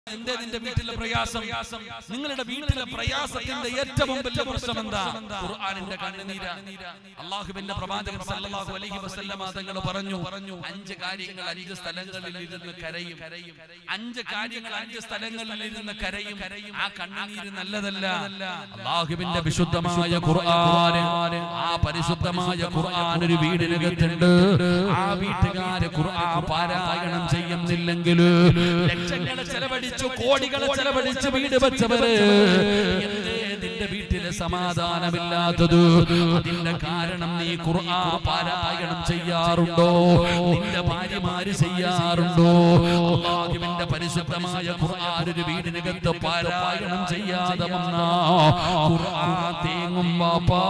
എന്തേ നിന്റെ വീട്ടിലെ പ്രയാസം നിങ്ങളുടെ വീട്ടിലെ പ്രയാസത്തിന്റെ ഏറ്റവും വലിയ പ്രശ്നം എന്താ ഖുർആനിന്റെ കണ്ണുനീര അള്ളാഹുവിന്റെ പ്രവാചകൻ സല്ലല്ലാഹു അലൈഹി വസല്ലമ തങ്ങൾ പറഞ്ഞു പറഞ്ഞു അഞ്ച് കാര്യങ്ങൾ അഞ്ച് സ്ഥലങ്ങളിൽ ഇരുന്ന് കരയും അഞ്ച് കാര്യങ്ങൾ അഞ്ച് സ്ഥലങ്ങളിൽ ഇരുന്ന് കരയും ആ കണ്ണുനീര് നല്ലതല്ല അള്ളാഹുവിന്റെ വിശുദ്ധമായ ഖുർആൻ ആ പരിശുദ്ധമായ ഖുർആൻ ഒരു വീടിനകത്തുണ്ട് ആ വീട്ടുകാര് ഖുർആൻ പാരായണം ചെയ്യുന്നില്ലെങ്കിൽ ലക്ഷങ്ങളെ ചെലവഴിച്ചു കോടികളെ ചെലവഴിച്ച് വീട് വെച്ചവര് എന്തേ നിന്റെ വീട്ടിലെ സമാധാനമില്ലാത്തത് അതിന്റെ കാരണം നീ ഖുർആൻ പാരായണം ചെയ്യാറുണ്ടോ നിന്റെ ഭാര്യമാര് ചെയ്യാറുണ്ടോ അള്ളാഹുവിന്റെ പരിശുദ്ധമായ ഖുർആൻ ഒരു വീടിനകത്ത് പാരായണം ചെയ്യാതെ വന്ന ഖുർആൻ തേങ്ങും വാപ്പാ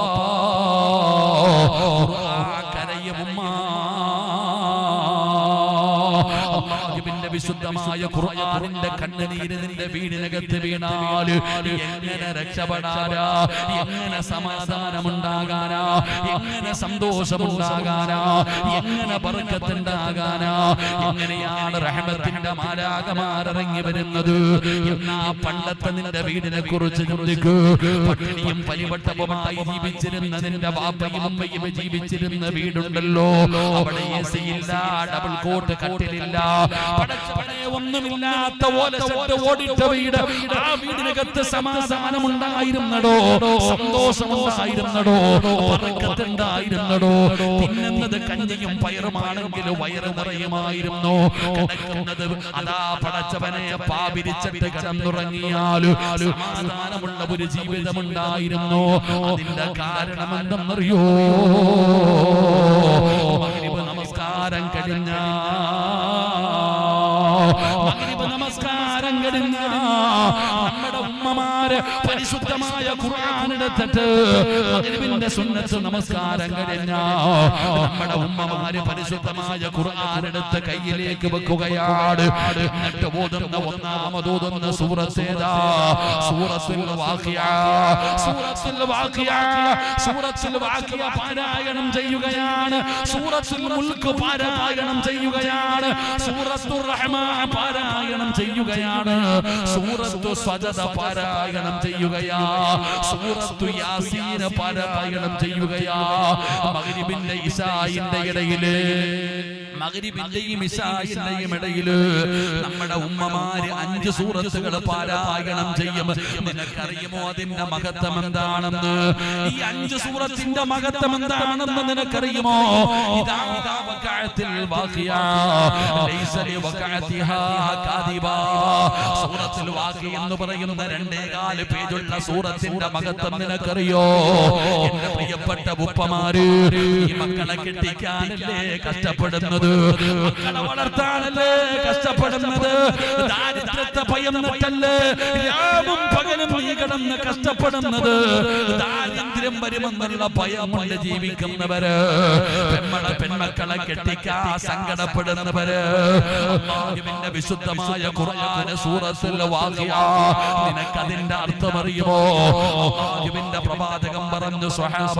ഖുർആൻ കരയും ഉമ്മാ അള്ളാഹുവിന്റെ വിശുദ്ധമായ ഖുർആനിന്റെ കണ്ണുനീര് നിന്റെ വീടിനകത്ത് വീണാൽ എങ്ങനെ രക്ഷപ്പെടാനാ എങ്ങനെ സമാധാനമുണ്ടാകാനാ എങ്ങനെ സന്തോഷമുണ്ടാകാനാ എങ്ങനെ ബർക്കത്തുണ്ടാകാനാ എങ്ങനെയാണ് റഹ്മത്തിന്റെ മാലാകമാരിറങ്ങി വരുന്നത് എന്നാ പണ്ടത്തെ നിന്റെ വീടിനെ കുറിച്ച് ചിന്തിക്കൂ പട്ടിണിയും പരിവട്ടവുമായി ജീവിച്ചിരുന്ന നിന്റെ വാപ്പയും ഉമ്മയും ജീവിച്ചിരുന്ന വീടുണ്ടല്ലോ അവിടെ എ സി ഇല്ല ഡബിൾ കോട്ട് കട്ടിലില്ല പടച്ചവനെ ഒന്നുമില്ലാത്ത ഓല ഷെഡ് ഓടിട്ട വീട് ആ വീടിനകത്ത് സമാധാനമുണ്ടായിരുന്നടോ സന്തോഷമുണ്ടായിരുന്നടോ പറക്കത്തുണ്ടായിരുന്നടോ തിന്നുന്നത് കഞ്ഞിയും പയറുമാണെങ്കിൽ വയറ് നിറയുമായിരുന്നു കിടക്കുന്നത് അതാ പടച്ചവനെ പാപിരിച്ചിട്ട് കിടന്നുറങ്ങിയാൽ സമാധാനമുള്ള ഒരു ജീവിതമുണ്ടായിരുന്നു അതിന്റെ കാരണം എന്തെന്നറിയോ മഗ്രിബ് നമസ്കാരം കഴിഞ്ഞ മഗ്രിബ് നമസ്കാരം കഴിഞ്ഞ നമ്മുടെ ഉമ്മമാര് പരിശുദ്ധമായ ഖുർആൻ എടുത്തിട്ട് മഗ്രിബിന്റെ സുന്നത്ത് നമസ്കാരം കഴിഞ്ഞ നമ്മുടെ ഉമ്മമാര് പരിശുദ്ധമായ ഖുർആൻ എടുത്ത് കയ്യിലേക്ക് വെക്കുകയാണ് എന്നിട്ട് ഓതുന്ന ഒന്നാമത് ഓതുന്ന സൂറത്തേതാ സൂറത്തുൽ വാഖിയ സൂറത്തുൽ വാഖിയ സൂറത്തുൽ വാഖിയ പാരായണം ചെയ്യുകയാണ് സൂറത്തുൽ മുൽക്ക് പാരായണം ചെയ്യുകയാണ് സൂറത്തുർ റഹ്മാൻ പാരായണം ചെയ്യുകയാണ് സൂറത്തു സജദ പാരായണം ചെയ്യുകയാ സൂറത്തു യാസീൻ പാരായണം ചെയ്യുകയാ മഗ്രിബിന്റെ ഇശായിന്റെ ഇടയില് മകരിബിന്റെയും ഇശായിന്റെയും ഇടയില് നമ്മുടെ ഉമ്മമാര് അഞ്ച് സൂറത്തുകൾ പാരായണം ചെയ്യും നിനക്കറിയുമോ അതിന്റെ മഹത്വം എന്താണെന്ന് ഈ അഞ്ച് സൂറത്തിന്റെ മഹത്വം എന്താണെന്ന് നിനക്കറിയുമോ ഇതാ വഖഅത്തിൽ വാഖിയ ലൈസ ലിവഖഅതിഹാ കാദിബാ സൂറത്തുൽ വാഖിയ എന്ന് പറയുന്ന രണ്ടേകാല് പേജുള്ള സൂറത്തിന്റെ മഹത്വം നിനക്കറിയോ എന്റെ പ്രിയപ്പെട്ട ഉപ്പമാര് ഈ മക്കളെ കെട്ടിക്കാനല്ലേ കഷ്ടപ്പെടുന്നത് മക്കളെ വളർത്താനല്ലേ കഷ്ടപ്പെടുന്നത് ദാരിദ്ര്യത്തെ ഭയന്നിട്ടല്ലേ രാവും പകലും നീ കിടന്ന് കഷ്ടപ്പെടുന്നത് ദാരിദ്ര്യം വരുമെന്നുള്ള ഭയം കൊണ്ട് ജീവിക്കുന്നവര് പെമ്മളെ പെൺമക്കളെ കെട്ടിക്കാ സങ്കടപ്പെടുന്നവര് അല്ലാഹുവിന്റെ വിശുദ്ധമായ ഖുർആന് സൂറത്തുൽ വാഖിയ നിനക്കതിന്റെ അർത്ഥം അറിയുമോ അല്ലാഹുവിന്റെ പ്രവാചകം പറഞ്ഞു സ്വഹാബ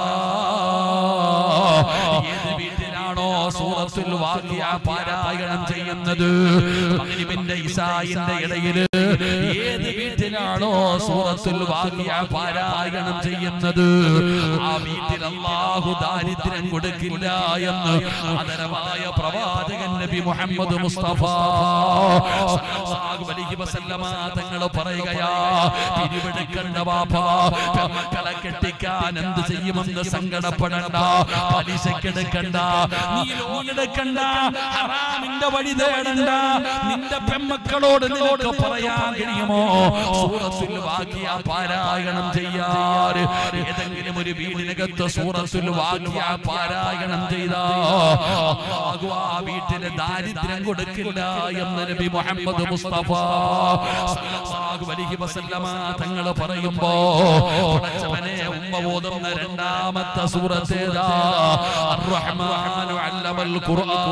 ഏത് വീട്ടിലാണോ സൂറത്തുൽ വാഖിയ പാരായണം ചെയ്യുന്നത് മഗ്രിബിന്റെ ഇശായിന്റെ ഇടയില് ഏത് വീട്ടിലാണോ സൂറത്തുൽ വാഖിയ പാരായണം ചെയ്യുന്നത് ആ വീട്ടിൽ അല്ലാഹു ദാരിദ്ര്യം കൊടുക്കില്ല എന്ന് ആദരവായ പ്രവാചകൻ നബി മുഹമ്മദ് മുസ്തഫ സല്ലല്ലാഹു അലൈഹി വസല്ലമ തങ്ങൾ പറയുകയാ പിരിവെടുക്കണ്ട വാപ്പ മക്കളെ കെട്ടിക്കാൻ എന്ത് ചെയ്യുമെന്ന് സങ്കടപ്പെടണ്ട പലിശക്കെടുക്കണ്ട നീ ലോൺ എടുക്കണ്ട ഹറാമിന്റെ വഴി തേടണ്ട നിന്റെ പെമ്മക്കളോട് നിനക്ക് പറയാൻ കഴിയുമോ സൂറത്തുൽ വാക്കിയ പാരായണം ചെയ്യാറ് ഏതെങ്കിലും ഒരു വീടിനകത്ത് സൂറത്തുൽ വാക്കിയ പാരായണം ചെയ്താ അല്ലാഹു ആ വീട്ടിന് ദാരിദ്ര്യം കൊടുക്കില്ല എന്ന് നബി മുഹമ്മദ് മുസ്തഫ സല്ലല്ലാഹു അലൈഹി വസല്ലമ തങ്ങൾ പറയുമ്പോ പടച്ചവനെ ഉമ്മ ഓതുന്ന രണ്ടാമത്തെ സൂറത്തേതാ അർ-റഹ്മാനു അല്ലമൽ ഖുർആൻ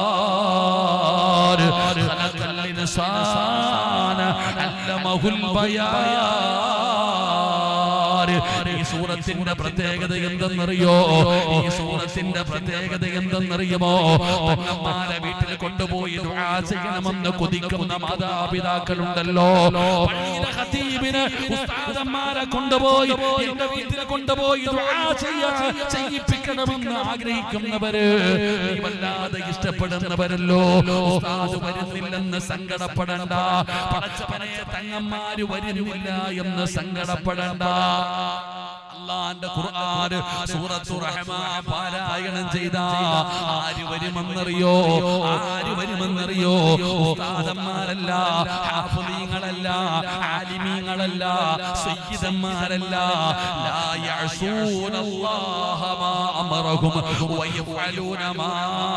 ഖലഖൽ ഇൻസാന അല്ലമഹുൽ ബയാൻ ഈ സൂറത്തിന്റെ പ്രത്യേകത എന്തെന്നറിയോ ഈ സൂറത്തിന്റെ പ്രത്യേകത എന്തെന്നറിയുമോ തങ്ങന്മാരെ വീട്ടിൽ കൊണ്ടുപോയി ദുആ ചെയ്യണമെന്ന് കൊതിക്കുന്ന മാതാപിതാക്കളുണ്ടല്ലോ പള്ളിയിലെ ഖതീബിന് ഉസ്താദന്മാരെ കൊണ്ടുപോയി എന്റെ വീട്ടിൽ കൊണ്ടുപോയി ദുആ ചെയ്യാ ചെയ്യിപ്പിക്കണമെന്ന് ആഗ്രഹിക്കുന്നവര് നീ വല്ലാതെ ഇഷ്ടപ്പെടുന്നവരല്ലോ ഉസ്താദ് വരുന്നില്ലെന്ന് സങ്കടപ്പെടണ്ട പടച്ചവനെ തങ്ങന്മാര് വരുന്നില്ല എന്ന് സങ്കടപ്പെടണ്ട അള്ളാന്റെ ഖുർആൻ സൂറത്തു റഹ്മാൻ പാരായണം ചെയ്ത ആര് വരുമെന്നറിയോ ആര് വരുമെന്നറിയോ ഉസ്താദന്മാരല്ല ഹാഫിളീങ്ങളല്ല ആലിമീങ്ങളല്ല സയ്യിദന്മാരല്ല ലാ യഅസൂന അല്ലാഹ മാ അമറഹും വയഫഅലൂന മാ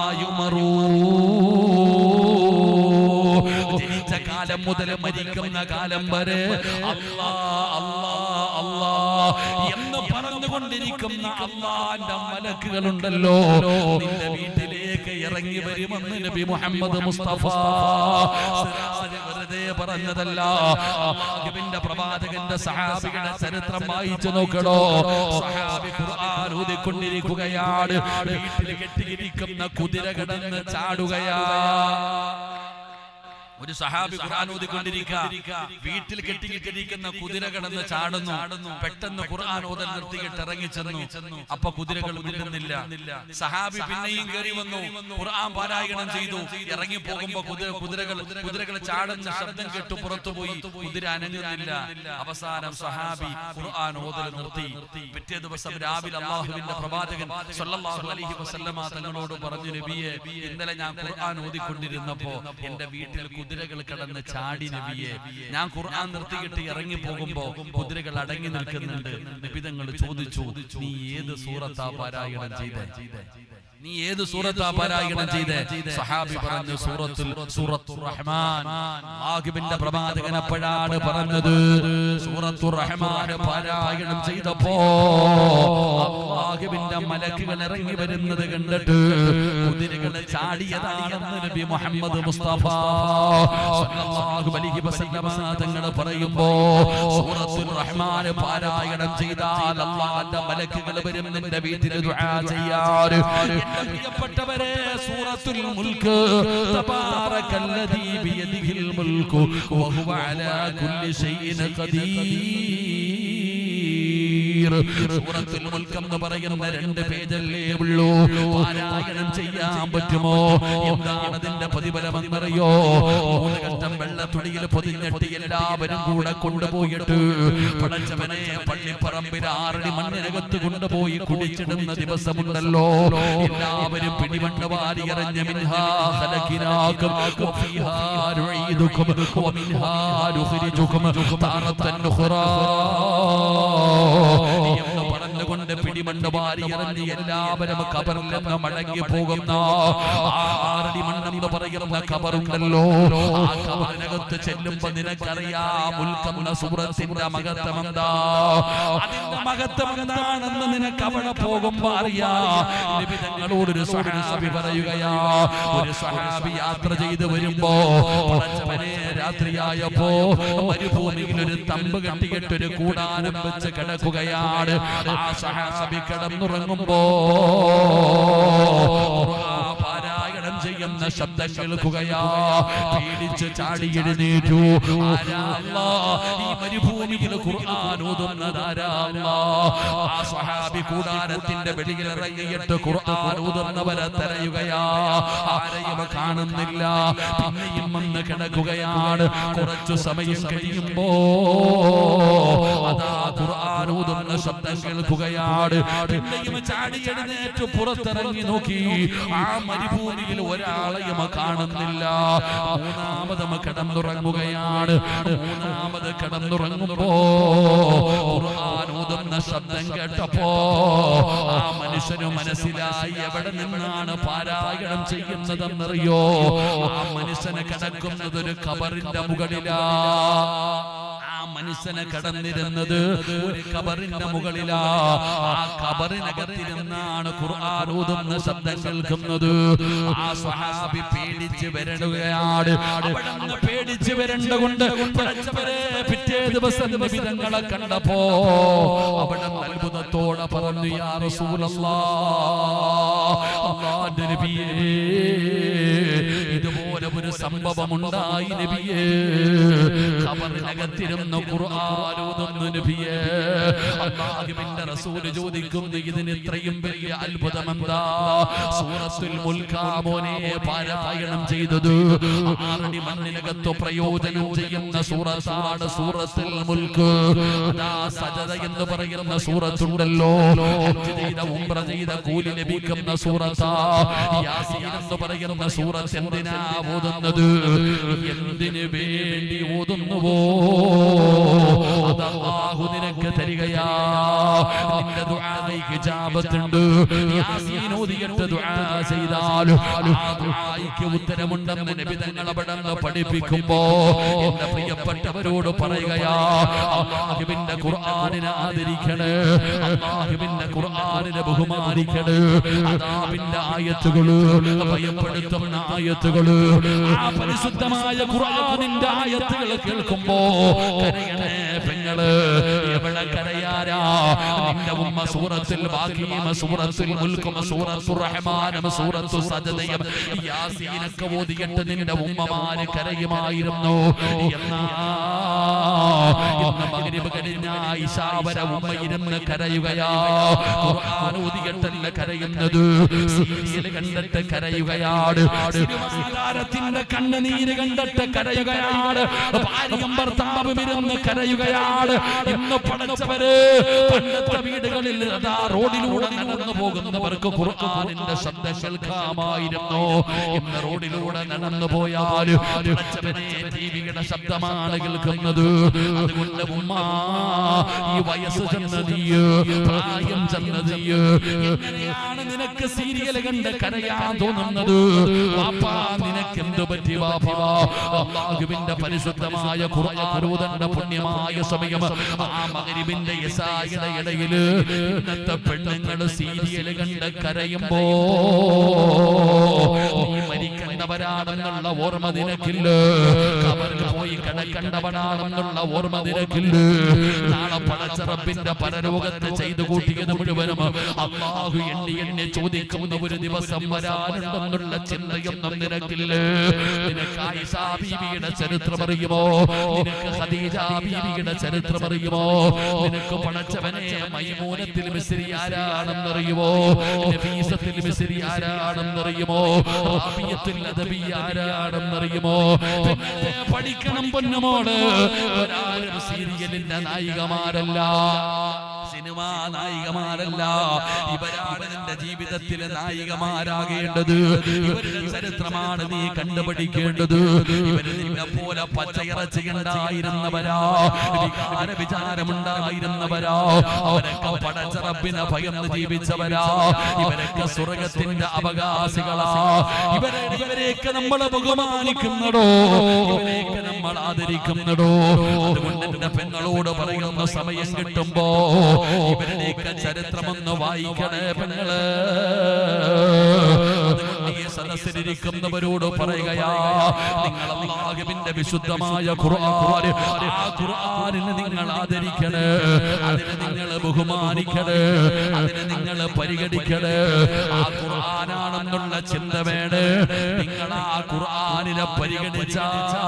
യുമറൂ ജനിച്ച കാലം മുതൽ മരിക്കുന്ന കാലം വരെ അല്ലാ അല്ലാ അല്ലാ എന്ന് പറഞ്ഞുകൊണ്ടിരിക്കുന്ന അള്ളാന്റെ മലക്കുകളുണ്ടല്ലോ നിന്റെ വീട്ടിലേക്ക് ഇറങ്ങി വരുമെന്ന് നബി മുഹമ്മദ് മുസ്തഫ സിറാജ് വെറുതെ പറഞ്ഞതല്ല അള്ളാഹുവിന്റെ പ്രവാചകന്റെ സഹാബികളുടെ ചരിത്രം വായിച്ചു നോക്കണോ സഹാബി ഖുർആൻ ഊതിക്കൊണ്ടിരിക്കുകയാണ് വീട്ടിൽ കെട്ടിയിരിക്കുന്ന കുതിര കിടന്ന് ചാടുകയാ ഒരു സഹാബി ഖുർആൻ ഓതിക്കൊണ്ടിരിക്കുക വീട്ടിൽ കെട്ടിയിട്ടിരിക്കുന്ന കുതിര കിടന്ന് ചാടുന്നു പെട്ടെന്ന് ഖുർആൻ ഓതൽ നിർത്തിയിട്ട് ഇറങ്ങി ചെന്നു അപ്പൊ കുതിരകൾ മിണ്ടുന്നില്ല സഹാബി പിന്നെയും കയറി വന്നു ഖുർആൻ പാരായണം ചെയ്തു ഇറങ്ങി പോകുമ്പോ കുതിര കുതിരകൾ കുതിരകൾ ചാടുന്ന ശബ്ദം കേട്ടു പുറത്തുപോയി കുതിര അനങ്ങുന്നില്ല അവസാനം സഹാബി ഖുർആൻ ഓതൽ നിർത്തി പിറ്റേ ദിവസം രാവിലെ അള്ളാഹുവിന്റെ പ്രവാചകൻ സല്ലല്ലാഹു അലൈഹി വസല്ലമ തങ്ങളോട് പറഞ്ഞു നബിയെ ഇന്നലെ ഞാൻ ഖുർആൻ ഓതിക്കൊണ്ടിരുന്നപ്പോ എന്റെ വീട്ടിൽ കുതിരകൾ കടന്ന് ചാടി നബിയെ ഞാൻ ഖുർആൻ നിർത്തിയിട്ട് ഇറങ്ങി പോകുമ്പോ കുതിരകൾ അടങ്ങി നിൽക്കുന്നുണ്ട് നിബിതങ്ങൾ ചോദിച്ചു നീ ഏത് സൂറത്താ പാരായണം ചെയ്തേ നീ ഏത് സൂറത്താ പാരായണം ചെയ്തേ സഹാബി പറഞ്ഞു സൂറത്തുൽ സൂറത്തുർ റഹ്മാൻ ആകിബിന്റെ പ്രവാചകൻ അപ്പോഴാണ് പറഞ്ഞത് സൂറത്തുർ റഹ്മാൻ പാരായണം ചെയ്തപ്പോ ആകിബിന്റെ മലക്കുകൾ ഇറങ്ങി വരുന്നത് കണ്ടിട്ട് കുതിരകൾ ചാടിയതാണെന്ന് നബി മുഹമ്മദ് മുസ്തഫ സല്ലല്ലാഹു അലൈഹി വസല്ലമ തങ്ങൾ പറയുമ്പോ സൂറത്തുൽ റഹ്മാൻ പാരായണം ചെയ്താൽ അല്ലാഹുവിന്റെ മലക്കുകൾ വരും നിന്റെ വീട്ടിൽ ദുആ ചെയ്യാൻ എന്റെ പ്രിയപ്പെട്ടവരെ സൂറത്തുൽ മുൽക്ക് തബാറകല്ലദീ ബിയദിഹിൽ മുൽക്കു വഹുവ അലാ കുല്ലി ഷൈഇൻ ഖദീർ സൂറത്തുൽ മുൽക്ക് എന്ന് പറയുന്ന രണ്ട് പേജല്ലേ ഉള്ളൂ പാരായണം ചെയ്യാൻ പറ്റുമോ എന്താണ് അതിന്റെ പ്രതിഫലം എന്നറിയോ മൂന്ന് കഷ്ടം വെള്ളത്തുണിയിൽ പൊതിഞ്ഞിട്ട് എല്ലാവരും കൂടെ കൊണ്ടുപോയിട്ട് പടച്ചവനെ പള്ളിപ്പറമ്പിൽ ആറടി മണ്ണിനകത്ത് കൊണ്ടുപോയി കുടിച്ചിടുന്ന ദിവസമുണ്ടല്ലോ എല്ലാവരും പിടിമണ്ണ് വാരി എറിഞ്ഞ മിൻഹാ ഖലഖിനാകും വഫീഹാ നുഈദുകും വമിൻഹാ നുഖ്രിജുകും താറത്തൻ ഉഖ്റാ എന്ന് പറഞ്ഞുകൊണ്ട് പിടിമണ്ണ് വാരി എറിഞ്ഞ് എല്ലാവരും കബറിൽ നിന്ന് മടങ്ങി പോകുന്ന ആ ആറടി മണ്ണെന്ന് പറയുന്ന കബറുണ്ടല്ലോ ആ കബറിനകത്ത് ചെല്ലുമ്പോ നിനക്കറിയാം ഉൽക്കുന്ന സൂറത്തിന്റെ മഹത്വം എന്താ അതിന്റെ മഹത്വം എന്താണെന്ന് നിനക്ക് അവിടെ പോകുമ്പോ അറിയാം നിബിതങ്ങളോടൊരു സഹാബി പറയുകയാ ഒരു സഹാബി യാത്ര ചെയ്ത് വരുമ്പോ പടച്ചവനെ രാത്രിയായപ്പോ മരുഭൂമിയിൽ ഒരു തമ്പ് കെട്ടിയിട്ട് ഒരു കൂടാരം വെച്ച് കിടക്കുകയാണ് ആ സഹാബി കിടന്നുറങ്ങുമ്പോ ഖുർആൻ പാരായണം ചെയ്യുന്ന ശബ്ദം കേൾക്കുകയാ പേടിച്ച് ചാടി എഴുന്നേറ്റു ആരാ അല്ലാ? ഈ മരുഭൂമിയിൽ ഖുർആൻ ഓതുന്നതാരാ അല്ലാ? ആ സ്വഹാബി കൂടാരത്തിന്റെ വെളിയിൽ ഇറങ്ങിയിട്ട് ഖുർആൻ ഓതുന്നവരെ തെരയുകയാ ആരെയും കാണുന്നില്ല പിന്നെയും വന്ന് കിടക്കുകയാണ് കുറച്ചു സമയം കഴിയുമ്പോ അതാ ഖുർആൻ ഓതുന്ന ശബ്ദം കേൾക്കുകയാണ് പിന്നെയും ചാടി എഴുന്നേറ്റ് പുറത്തിറങ്ങി നോക്കി ആ മരുഭൂമിയിൽ ഒരാളെയും കാണുന്നില്ല മൂന്നാമതും കിടന്നുറങ്ങുകയാണ് മൂന്നാമത് കിടന്നുറങ്ങുമ്പോ ഖുർആൻ ഓതുന്ന ശബ്ദം കേട്ടപ്പോ ആ മനുഷ്യന് മനസ്സിലായി എവിടെ നിന്നാണ് പാരായണം ചെയ്യുന്നതെന്നറിയോ ആ മനുഷ്യന് കിടക്കുന്നത് ഒരു കബറിന്റെ മുകളിലാ ആ മനുഷ്യനെ കടന്നിരുന്നത് ഒരു കബറിന്റെ മുകളിലാ ആ കബറിനകത്തിരുന്നാണ് ഖുർആൻ ഓതുന്ന ശബ്ദം കേൾക്കുന്നത് ആ സ്വഹാബി പേടിച്ച് വരടുകയാണ് അവിടുന്ന് പേടിച്ച് വരണ്ട കൊണ്ട് പടച്ചവരെ പിറ്റേ ദിവസം വിധങ്ങളെ കണ്ടപ്പോ അവിടെ അത്ഭുതത്തോടെ പറഞ്ഞു യാ റസൂലല്ലാ അല്ലാഹുവിന്റെ നബിയേ ഇതുപോലെ ഒരു സംഭവം ഉണ്ടായി നബിയേ ഖബറിനകത്തിരുന്ന് ഖുർആൻ ഓതുന്നു നബിയേ അല്ലാഹുവിന്റെ റസൂൽ ചോദിക്കുന്നു ഇതിന് ഇത്രയും വലിയ അത്ഭുതം എന്താ സൂറത്തുൽ മുൽക്കാ മോനെ പാരായണം ചെയ്തത് ആറടി മണ്ണിനകത്ത് പ്രയോജനം ചെയ്യുന്ന സൂറത്താണ് സൂറത്തുൽ മുൽക്ക് അതാ സജദ എന്ന് പറയുന്ന സൂറത്തുണ്ടല്ലോ ഹജ്ജ് ചെയ്ത ഉംറ ചെയ്ത കൂലി ലഭിക്കുന്ന സൂറത്താ യാസീൻ എന്ന് പറയുന്ന സൂറത്ത് എന്തിനാ ഓതുന്നത് എന്തിനു വേണ്ടി ഓതുന്നുവോ അത് അല്ലാഹു നിനക്ക് തരികയാ നിന്റെ ദുആയ്ക്ക് ഇജാബത്തുണ്ട് യാസീൻ ഓതിയിട്ട് ദുആ ചെയ്താൽ ആ ദുആയ്ക്ക് ഉത്തരമുണ്ടെന്ന് നബി തങ്ങൾ അവിടെ നിന്ന് പഠിപ്പിക്കുമ്പോ എന്റെ പ്രിയപ്പെട്ടവരോട് പറയുകയാ അള്ളാഹുവിന്റെ ഖുർആനിനെ ആദരിക്കണേ അള്ളാഹുവിന്റെ ഖുർആനിനെ ബഹുമാനിക്കണേ അതാവിന്റെ ആയത്തുകള് ഭയപ്പെടുത്തുന്ന ആയത്തുകള് ആ പരിശുദ്ധമായ ഖുർആനിന്റെ ആയത്തുകൾ കേൾക്കുമ്പോ കരയണേ പെങ്ങള് എവിടെ കരയാരാ നിന്റെ ഉമ്മ സൂറത്തിൽ ബാക്കിയും സൂറത്തുൽ മുൽക്കും സൂറത്തുർ റഹ്മാനും സൂറത്തു സജദയും യാസീനൊക്കെ ഓതിയിട്ട് നിന്റെ ഉമ്മമാര് കരയുമായിരുന്നു എന്നാ ഇന്ന് മഗ്രിബ് കഴിഞ്ഞ ഇശാവര ഉമ്മ ഇരുന്ന് കരയുകയാ ഖുർആൻ ഓതിയിട്ടല്ല കരയുന്നത് സീരിയൽ കണ്ടിട്ട് കരയുകയാണ് സിനിമാതാരത്തിന്റെ കണ്ണുനീര് കണ്ടിട്ട് കരയുകയാണ് ഭാര്യയും ഭർത്താവും ഇരുന്ന് കരയുകയാണ് ഇന്ന് പടച്ചവര് പണ്ടത്തെ വീടുകളിൽ അതാ റോഡിലൂടെ നടന്നു പോകുന്നവർക്ക് ഖുർആനിന്റെ ശബ്ദം കേൾക്കാമായിരുന്നു ഇന്ന് റോഡിലൂടെ നടന്നു പോയാൽ പടച്ചവനെ ടിവിയുടെ ശബ്ദമാണ് കേൾക്കുന്നത് അതുകൊണ്ട് ഉമ്മ ഈ വയസ്സ് ചെന്നതിയ് പ്രായം ചെന്നതിയ് എങ്ങനെയാണ് നിനക്ക് സീരിയൽ കണ്ട് കരയാൻ തോന്നുന്നത് വാപ്പാ നിനക്ക് എന്ത് പറ്റി വാപ്പാ അള്ളാഹുവിന്റെ പരിശുദ്ധമായ ഖുർആാനൂതന്റെ പുണ്യമായ സമയം ആ മകരിബിന്റെ യസായുടെ ഇടയില് ഇന്നത്തെ പെണ്ണുങ്ങൾ സീരിയൽ കണ്ട് കരയുമ്പോ നീ മരിക്കേണ്ടവരാണെന്നുള്ള ഓർമ്മ നിനക്കില്ല കബറിൽ പോയി കിടക്കേണ്ടവനാണെന്നുള്ള ഓർമ്മ നിനക്കില്ല നാളെ പടച്ചറപ്പിന്റെ പരലോകത്ത് ചെയ്തു കൂട്ടിയത് മുഴുവനും അള്ളാഹു എണ്ണി എണ്ണി ചോദിക്കുന്ന ഒരു ദിവസം വരാനുണ്ടെന്നുള്ള ചിന്തയൊന്നും നിനക്കില്ല നിനക്ക് ആയിഷാ ബീവിയുടെ ചരിത്രം അറിയുമോ നിനക്ക് ഖദീജ ബീവിയുടെ ചരിത്രം അറിയുമോ നിനക്ക് പടച്ചവനെ മൈമൂനത്തിൽ മിസ്രി ആരാണെന്നറിയുമോ നഫീസത്തിൽ മിസ്രി ആരാണെന്നറിയുമോ റാബിയത്തുൽ അദബി ആരാണെന്നറിയുമോ പെങ്ങളെ പഠിക്കണം പൊന്നുമോള് ഒരാളും സീരിയലിന്റെ നായികമാരല്ല സിനിമാ നായികമാരല്ല ഇവരാണ് നിന്റെ ജീവിതത്തിലെ നായികമാരാകേണ്ടത് ഇവരുടെ ചരിത്രമാണ് നീ കണ്ടുപിടിക്കേണ്ടത് ഇവര് നിന്നെ പോലെ പച്ചയിറച്ചി ഉണ്ടായിരുന്നവരാ വികാര വിചാരമുണ്ടായിരുന്നവരാ അവരൊക്കെ പടച്ചറപ്പിനെ ഭയന്ന് ജീവിച്ചവരാ ഇവരൊക്കെ സ്വർഗത്തിന്റെ അവകാശികളാ ഇവരെ ഇവരെയൊക്കെ നമ്മൾ ബഹുമാനിക്കുന്നടോ ഇവരെയൊക്കെ നമ്മൾ ആദരിക്കുന്നടോ അതുകൊണ്ട് എന്റെ പെങ്ങളോട് പറയുന്ന സമയം കിട്ടുമ്പോ ഇവരുടെയൊക്കെ ചരിത്രമൊന്ന് വായിക്കണേ പെങ്ങള് അതുകൊണ്ട് ഈ സദസ്സിലിരിക്കുന്നവരോട് പറയുകയാ നിങ്ങൾ അള്ളാഹുവിന്റെ വിശുദ്ധമായ ഖുർആൻ ആ ഖുർആനിനെ നിങ്ങൾ ആദരിക്കണേ അതിനെ നിങ്ങൾ ബഹുമാനിക്കണേ അതിനെ നിങ്ങൾ പരിഗണിക്കണേ ആ ഖുർആനാണെന്നുള്ള ചിന്ത വേണേ നിങ്ങൾ ആ ഖുർആനിനെ പരിഗണിച്ച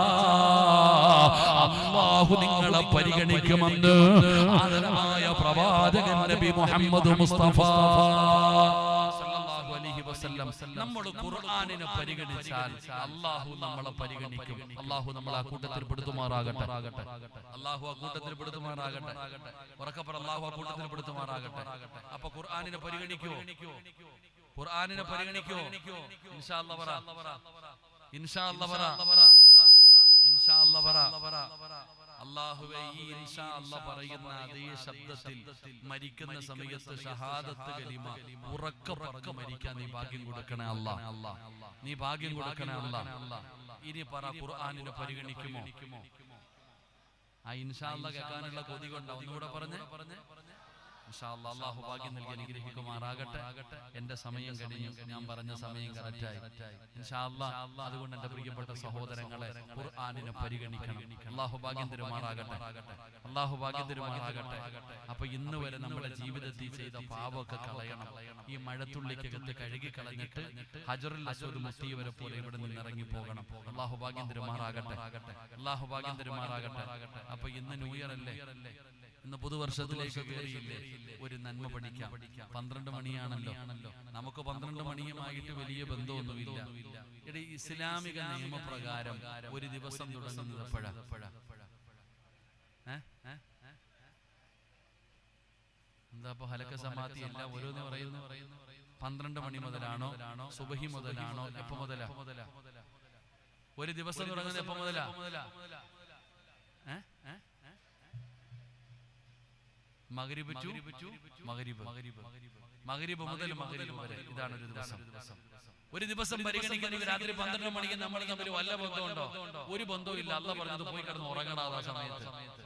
അള്ളാഹു നിങ്ങളെ പരിഗണിക്കുമെന്ന് ആദരമായ പ്രവാചകൻ നബി മുഹമ്മദ് മുസ്തഫ സല്ലല്ലാഹു അലൈഹി വസല്ലം നമ്മൾ ഖുർആനിനെ പരിഗണിച്ചാൽ അള്ളാഹു നമ്മളെ പരിഗണിക്കും അള്ളാഹു നമ്മളെ ആ കൂട്ടത്തിൽ പെടുത്തുമാറാകട്ടെ അള്ളാഹു ആ കൂട്ടത്തിൽ പെടുത്തുമാറാകട്ടെ ഉറക്കപ്പറ അള്ളാഹു ആ കൂട്ടത്തിൽ പെടുത്തുമാറാകട്ടെ അപ്പൊ ഖുർആനിനെ പരിഗണിക്കോ ഖുർആനിനെ പരിഗണിക്കോ ഇൻഷാ അല്ലാ പറ ഇൻഷാ അല്ലാ പറ ഇൻഷാ അല്ലാ പറ അള്ളാഹുവെ ഈ ഇൻഷാ അല്ലാ പറയുന്ന അതേ ശബ്ദത്തിൽ മരിക്കുന്ന സമയത്ത് ഷഹാദത്ത് കലിമ ഉറക്ക പറഞ്ഞ് മരിക്കാൻ നീ ഭാഗ്യം കൊടുക്കണേ അല്ലാ നീ ഭാഗ്യം കൊടുക്കണേ അല്ലാ ഇനി പറ ഖുർആനിനെ പരിഗണിക്കുമോ ആ ഇൻഷാല്ല കേൾക്കാനുള്ള കൊതി കൊണ്ടാ ഒന്നുകൂടെ പറഞ്ഞ് ഇൻഷാല്ലാ അള്ളാഹു ഭാഗ്യം നൽകി അനുഗ്രഹിക്കുമാറാകട്ടെ എന്റെ സമയം കഴിഞ്ഞു ഞാൻ പറഞ്ഞ സമയം കറക്റ്റായി ഇൻഷാല്ലാ അതുകൊണ്ട് എന്റെ പ്രിയപ്പെട്ട സഹോദരങ്ങളെ ഖുർആാനിനെ പരിഗണിക്കണം അള്ളാഹു ഭാഗ്യം തരുമാറാകട്ടെ അള്ളാഹു ഭാഗ്യം തരുമാറാകട്ടെ അപ്പൊ ഇന്ന് വരെ നമ്മുടെ ജീവിതത്തിൽ ചെയ്ത പാപമൊക്കെ കളയണം ഈ മഴത്തുള്ളിക്കകത്ത് കഴുകി കളഞ്ഞിട്ട് ഹജറുൽ അസൂദ് മുത്തിയവരെ പോലെ ഇവിടെ നിന്ന് ഇറങ്ങി പോകണം അള്ളാഹു ഭാഗ്യം തരുമാറാകട്ടെ അള്ളാഹു ഭാഗ്യം തരുമാറാകട്ടെ അപ്പൊ ഇന്ന് ന്യൂ ഇയർ അല്ലേ ഇന്ന് പുതുവർഷത്തിലേക്ക് കയറിയില്ലേ ഒരു നന്മ പഠിക്കാം പന്ത്രണ്ട് മണിയാണല്ലോ നമുക്ക് പന്ത്രണ്ട് മണിയുമായിട്ട് വലിയ ബന്ധമൊന്നുമില്ല ഇടീ ഇസ്ലാമിക നിയമപ്രകാരം ഒരു ദിവസം തുടങ്ങുന്നത് എപ്പോഴാ ഏ? ഏ? എന്താ ഇപ്പൊ ഹലക്ക സമാധി അല്ല ഓരോന്ന് പറയുന്നു പന്ത്രണ്ട് മണി മുതലാണോ സുബഹി മുതലാണോ എപ്പോ മുതലാ ഒരു ദിവസം തുടങ്ങുന്നത് എപ്പോ മുതലാ ഏ? ഏ? മകരിബ് ടു മകരിബ് മകരിബ് മുതൽ മകരിബ് വരെ ഇതാണ് ഒരു ദിവസം ഒരു ദിവസം പരിഗണിക്കുന്നത് രാത്രി പന്ത്രണ്ട് മണിക്ക് നമ്മൾ തമ്മിൽ വല്ല ബന്ധമുണ്ടോ ഒരു ബന്ധവും ഇല്ല അല്ല പറഞ്ഞത് പോയി കിടന്ന് ഉറങ്ങണം ആ സമയത്ത്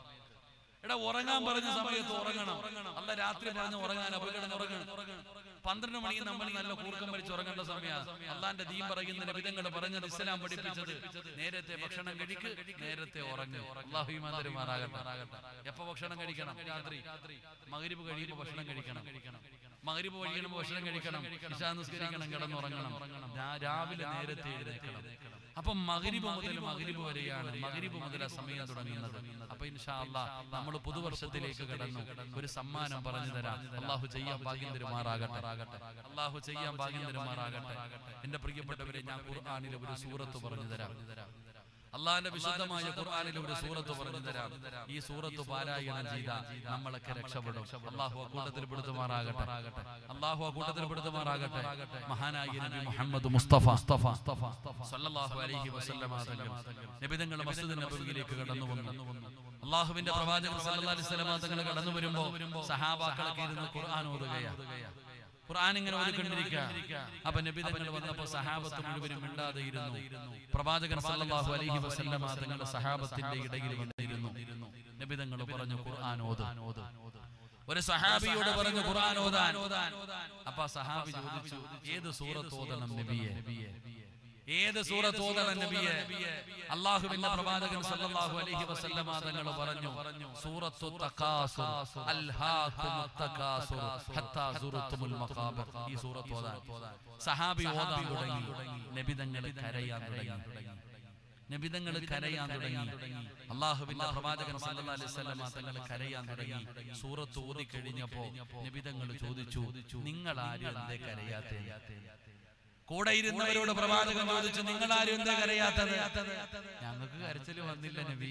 എടാ ഉറങ്ങാൻ പറഞ്ഞ സമയത്ത് ഉറങ്ങണം അല്ല രാത്രി പറഞ്ഞ് ഉറങ്ങാൻ പോയി കിടന്ന് ഉറങ്ങണം പന്ത്രണ്ട് മണിക്ക് നമ്മൾ നല്ല കൂർക്കം വലിച്ച് ഉറങ്ങേണ്ട സമയമാണ് അള്ളാന്റെ ദീൻ പറയുന്ന വിധങ്ങൾ പറഞ്ഞത് ഇസ്ലാം പഠിപ്പിച്ചത് നേരത്തെ ഭക്ഷണം കഴിക്ക് നേരത്തെ ഉറങ്ങ് അള്ളാഹു ഈമാൻ തരുമാറാകട്ടെ എപ്പോ ഭക്ഷണം കഴിക്കണം രാത്രി മകരിബ് കഴിയുമ്പോൾ ഭക്ഷണം കഴിക്കണം മകരിബ് കഴിയുമ്പോൾ ഭക്ഷണം കഴിക്കണം ഇശാ നിസ്കരിക്കണം കിടന്നുറങ്ങണം രാ- രാവിലെ നേരത്തെ എഴുന്നേൽക്കണം അപ്പൊ മകരിബ് മുതൽ മകരിബ് വരെയാണ് മകരിബ് മുതൽ ആ സമയം തുടങ്ങുന്നത് അപ്പൊ ഇൻഷാ അല്ലാ നമ്മൾ പുതുവർഷത്തിലേക്ക് കടന്നു ഒരു സമ്മാനം പറഞ്ഞു തരാം അള്ളാഹു ചെയ്യാൻ ഭാഗ്യം തരുമാറാകട്ടെ അള്ളാഹു ചെയ്യാൻ ഭാഗ്യം തരുമാറാകട്ടെ എന്റെ പ്രിയപ്പെട്ടവരെ ഞാൻ ഖുർആാനിലെ ഒരു സൂറത്ത് പറഞ്ഞു തരാം അള്ളാഹിന്റെ വിശുദ്ധമായ ഖുർആാനിലെ ഒരു സൂറത്ത് പറഞ്ഞു തരാം ഈ സൂറത്ത് പാരായണം ചെയ്ത നമ്മളൊക്കെ രക്ഷപ്പെടും അള്ളാഹു അക്കൂട്ടത്തിൽ പെടുത്തുമാറാകട്ടെ അള്ളാഹു അക്കൂട്ടത്തിൽ പെടുത്തുമാറാകട്ടെ മഹാനായ നബി മുഹമ്മദ് മുസ്തഫ മുസ്തഫ സല്ലല്ലാഹു അലൈഹി വസല്ലമ തങ്ങൾ നബി തങ്ങൾ മസ്ജിദ് നബവിയിലേക്ക് കടന്നു വന്നു അള്ളാഹുവിന്റെ പ്രവാചകൻ സല്ലല്ലാഹു അലൈഹി വസല്ലമ തങ്ങൾ കടന്നു വരുമ്പോൾ സഹാബാക്കളൊക്കെ ഇരുന്ന് ഖുർആൻ ഓതുകയാണ് ഖുർആൻ ഇങ്ങനെ ഓതിക്കൊണ്ടിരിക്കുക അപ്പൊ നബി തങ്ങൾ വന്നപ്പോ സഹാബത്ത് മുഴുവനും മിണ്ടാതെ ഇരുന്നു പ്രവാചകൻ സല്ലല്ലാഹു അലൈഹി വസല്ലമ തങ്ങളുടെ സഹാബത്തിന്റെ ഇടയിൽ വന്നിരുന്നു നബി തങ്ങൾ പറഞ്ഞു ഖുർആൻ ഓത് ഒരു സഹാബിയോട് പറഞ്ഞു ഖുർആൻ ഓതാൻ അപ്പൊ ആ സഹാബി ചോദിച്ചു ഏത് സൂറത്ത് ഓതണം നബിയെ ഏത് സൂറത്ത് ഓതണം നബിയെ അള്ളാഹുവിന്റെ പ്രവാചകൻ സല്ലല്ലാഹു അലൈഹി വസല്ലമ തങ്ങൾ പറഞ്ഞു സൂറത്തു തകാസുർ അൽഹാകുമുത് തകാസുർ ഹത്താ സുറത്തുൽ മഖാബർ ഈ സൂറത്ത് ഓതാൻ സഹാബി ഓതാൻ തുടങ്ങി നബി തങ്ങൾ കരയാൻ തുടങ്ങി നബിതങ്ങൾ കരയാൻ തുടങ്ങി അള്ളാഹുവിന്റെ പ്രവാചകൻ സല്ലല്ലാഹു അലൈഹി വസല്ലമ തങ്ങൾ കരയാൻ തുടങ്ങി സൂറത്ത് ഓതി കഴിഞ്ഞപ്പോ നബിതങ്ങൾ ചോദിച്ചു നിങ്ങൾ ആരും എന്തേ കരയാത്തേ കൂടെ ഇരുന്നവരോട് പ്രവാചകൻ ചോദിച്ചു നിങ്ങൾ ആരും എന്താ കരയാത്തത് ഞങ്ങൾക്ക് കരച്ചിൽ വന്നില്ല നബി